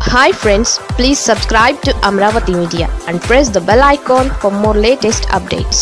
hi friends please subscribe to Amaravati media and press the bell icon for more latest updates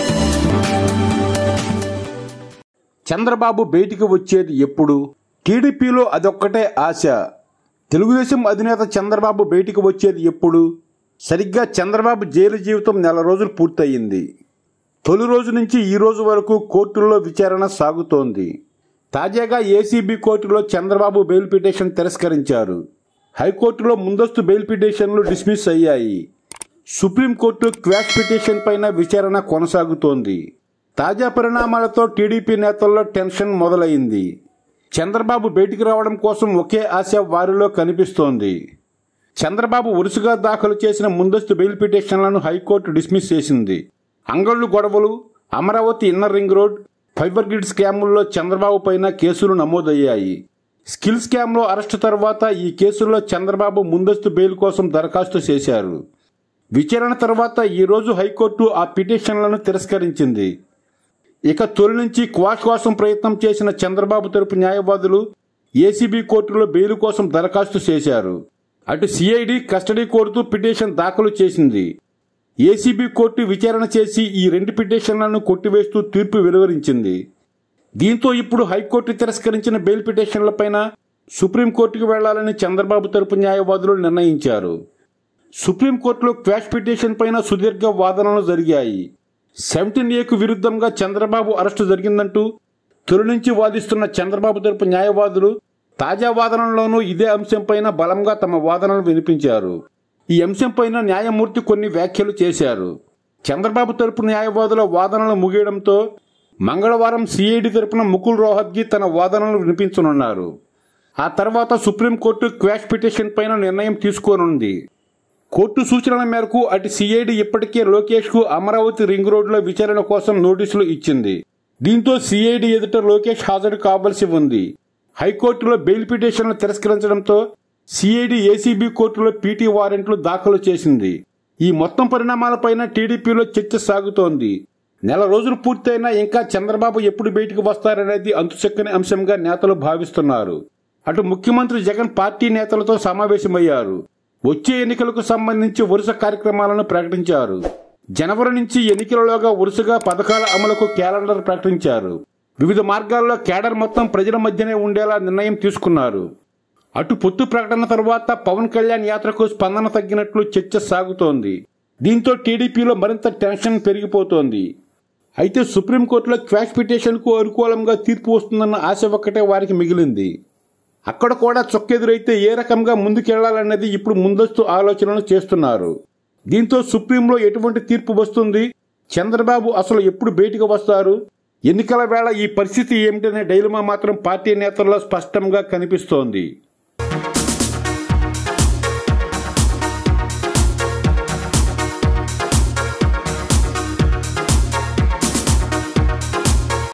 Chandrababu బయటికి వచ్చేది ఎప్పుడు టీడీపీలో అదొక్కటే ఆశ తెలుగుదేశం అధినేత చంద్రబాబు బయటికి వచ్చేది ఎప్పుడు సరిగ్గా చంద్రబాబు జైలు జీవితం నెల రోజులు పూర్తయింది తొలి రోజు నుంచి ఈ రోజు వరకు కోర్టుల్లో విచారణ సాగుతోంది తాజాగా ఏసీబీ కోర్టులో చంద్రబాబు బెయిల్ పిటిషన్ తిరస్కరించారు హైకోర్టులో ముందస్తు బెయిల్ పిటిషన్లు డిస్మిస్ అయ్యాయి సుప్రీంకోర్టు క్వాష్ పిటిషన్ పైన విచారణ కొనసాగుతోంది తాజా పరిణామాలతో టీడీపీ నేతల్లో టెన్షన్ మొదలైంది చంద్రబాబు బయటికి రావడం కోసం ఒకే ఆశ వారిలో కనిపిస్తోంది చంద్రబాబు వరుసగా దాఖలు చేసిన ముందస్తు బెయిల్ పిటిషన్లను హైకోర్టు డిస్మిస్ చేసింది అంగళ్ళు గొడవలు Amaravati inner ring road fibre grid స్కాముల్లో చంద్రబాబు పైన కేసులు నమోదయ్యాయి స్కిల్ స్కామ్లో అరెస్టు తర్వాత ఈ కేసుల్లో చంద్రబాబు ముందస్తు బెయిల్ కోసం దరఖాస్తు చేశారు విచారణ తర్వాత ఈ రోజు హైకోర్టు ఆ పిటిషన్లను తిరస్కరించింది ఇక తొలి నుంచి క్వాష్ కోసం ప్రయత్నం చేసిన చంద్రబాబు తరపు న్యాయవాదులు ఏసీబీ కోర్టులో బెయిల్ కోసం దరఖాస్తు చేశారు అటు సిఐడి కస్టడీ కోరుతూ పిటిషన్ దాఖలు చేసింది ఏసీబీ కోర్టు విచారణ చేసి ఈ రెండు పిటిషన్లను కొట్టివేస్తూ తీర్పు వెలువరించింది దీంతో ఇప్పుడు హైకోర్టు తిరస్కరించిన బెయిల్ పిటిషన్లపైన సుప్రీంకోర్టుకు వెళ్లాలని చంద్రబాబు తరపు న్యాయవాదులు నిర్ణయించారు సుప్రీంకోర్టులో క్వాష్ పిటిషన్ పైన సుదీర్ఘ వాదనలు జరిగాయి సెవెంటీన్ ఏకు విరుద్ధంగా చంద్రబాబు అరెస్టు జరిగిందంటూ తొలి నుంచి వాదిస్తున్న చంద్రబాబు తరపు న్యాయవాదులు తాజా వాదనలోనూ ఇదే అంశంపైన బలంగా తమ వాదనలు వినిపించారు ఈ అంశంపైన న్యాయమూర్తి కొన్ని వ్యాఖ్యలు చేశారు చంద్రబాబు తరపు న్యాయవాదుల వాదనలు ముగియడంతో మంగళవారం సిఐడి తరపున ముకుల్ రోహత్గి తన వాదనలు వినిపించనున్నారు ఆ తర్వాత సుప్రీంకోర్టు క్వాష్ పిటిషన్ పైన నిర్ణయం తీసుకోనుంది కోర్టు సూచనల మేరకు అటు సిఐడి ఇప్పటికే లోకేష్ కు అమరావతి రింగ్ రోడ్లో విచారణ కోసం నోటీసులు ఇచ్చింది దీంతో సిఐడి ఎదుట లోకేష్ హాజరు కావాల్సి ఉంది హైకోర్టులో బెయిల్ పిటిషన్లు తిరస్కరించడంతో సిఐడి ఏసీబీ కోర్టులో పీటీ వారెంట్లు దాఖలు చేసింది ఈ మొత్తం పరిణామాలపైన టీడీపీలో చర్చ సాగుతోంది నెల రోజులు పూర్తయినా ఇంకా చంద్రబాబు ఎప్పుడు బయటకు వస్తారనేది అంతుచక్కని అంశంగా నేతలు భావిస్తున్నారు అటు ముఖ్యమంత్రి జగన్ పార్టీ నేతలతో సమావేశమయ్యారు వచ్చే ఎన్నికలకు సంబంధించి వరుస కార్యక్రమాలను ప్రకటించారు జనవరి నుంచి ఎన్నికలలోగా వరుసగా పథకాల అమలుకు క్యాలెండర్ ప్రకటించారు వివిధ మార్గాల్లో కేడర్ మొత్తం ప్రజల మధ్యనే ఉండేలా నిర్ణయం తీసుకున్నారు అటు పొత్తు ప్రకటన తర్వాత పవన్ కళ్యాణ్ యాత్రకు స్పందన తగ్గినట్లు చర్చ సాగుతోంది దీంతో టీడీపీలో మరింత టెన్షన్ పెరిగిపోతోంది అయితే సుప్రీంకోర్టులో క్వాష్ పిటిషన్కు అనుకూలంగా తీర్పు వస్తుందన్న ఆశ ఒక్కటే వారికి మిగిలింది అక్కడ కూడా చొక్కెదురైతే ఏ రకంగా ముందుకెళ్లాలన్నది ఇప్పుడు ముందస్తు ఆలోచనలు చేస్తున్నారు దీంతో సుప్రీంలో ఎటువంటి తీర్పు వస్తుంది చంద్రబాబు అసలు ఎప్పుడు బయటకు వస్తారు ఎన్నికల వేళ ఈ పరిస్థితి ఏమిటనే డైలమా మాత్రం పార్టీ నేతల్లో స్పష్టంగా కనిపిస్తోంది